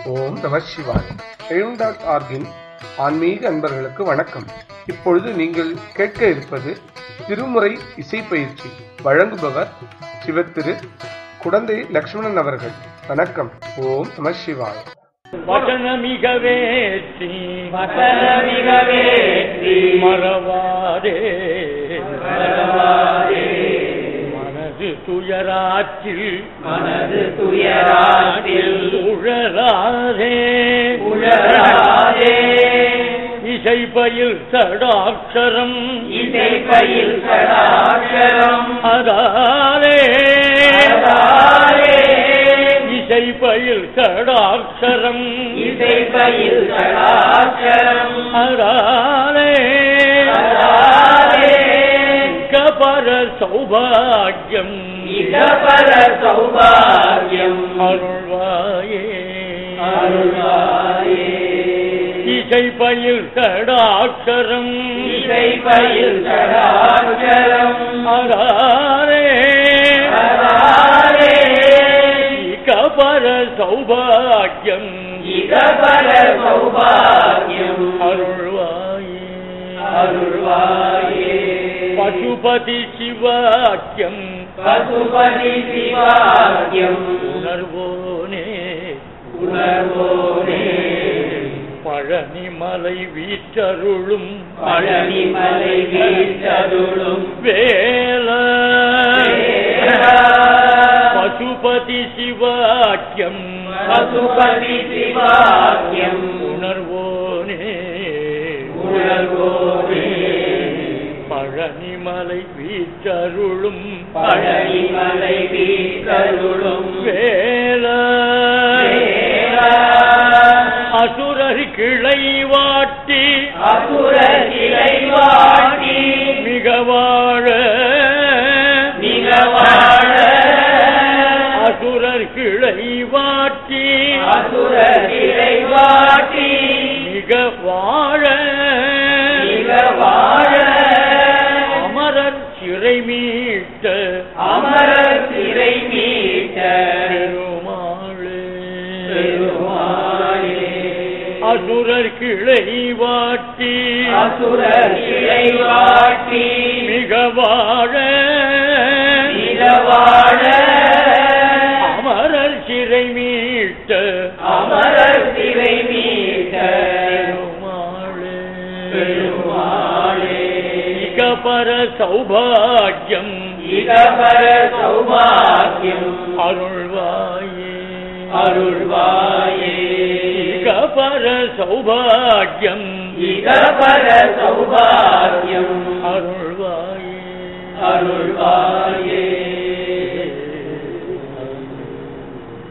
ஓம் நம சிவாய் எழும் டாட் ஆர்கின் ஆன்மீக அன்பர்களுக்கு வணக்கம் இப்பொழுது நீங்கள் கேட்க இருப்பது திருமுறை இசை பயிற்சி வழங்குபவர் சிவத்திரு குடந்தை லக்ஷ்மணன் அவர்கள் வணக்கம் ஓம் நம சிவாய் வசனமிக வேற்றி வசனமிக வேற்றி மறவாதே மறவாதே மனது துயராற்றில் மனது துயராற்றில் உழலாதே உழலாதே இசைப்பயில் சடாட்சரம் இசைப்பயில் சடாட்சரம் அதாலே அதாலே இசைப்பயில் சடாட்சரம் இசைப்பயில் சடாட்சரம் அதாலே அதாலே கபர சௌபாகியம் இகபர சௌபாகியம் அருள்வாயே அருள்வாயே இசைப்பயில் சடாட்சரம் இசைப்பயில் சடாட்சரம் அதாலே அதாலே கபர சௌபாகியம் இகபர சௌபாகியம் அருள்வாயே அருள்வாயே பசுபதி சிவாக்கியம் பசுபதி சிவாக்கியம் உணர்வோனே உணர்வோனே பழனிமலை வீற்றருளும் பழனிமலை வீட்டருளும் வேல வேலா. பசுபதி சிவாக்கியம் பசுபதி சிவாக்கியம் உணர்வோனே உணர்வோனே பழனிமலை வீற்றருளும் பழனிமலை வீட்டருளும் வேல வேலா. அசுரர் கிளை வாட்டி அசுர சிலை வாட்டி மிக வாழ மிக வாழ அசுரர் கிளை வாட்டி அசுர சிலை வாட்டி மிக வாழ மிக வாழ அமரர் சிறை மீட்ட அமரர் சிறை மீட்ட பெருமாளே பெருமாளே அசுரர் கிளை வாட்டி அசுர சிலை வாட்டி மிக வாழ மிக வாழ அமரர் சிறை மீட்ட அமரர் சிறை மீட்ட பெருமாளே பெருமாளே இகபர சௌபாகியம் இகபர சௌபாக்கியம் அருள்வாயே அருள்வாயே இகபர சௌபாகியம் இகபர சௌபாக்கியம்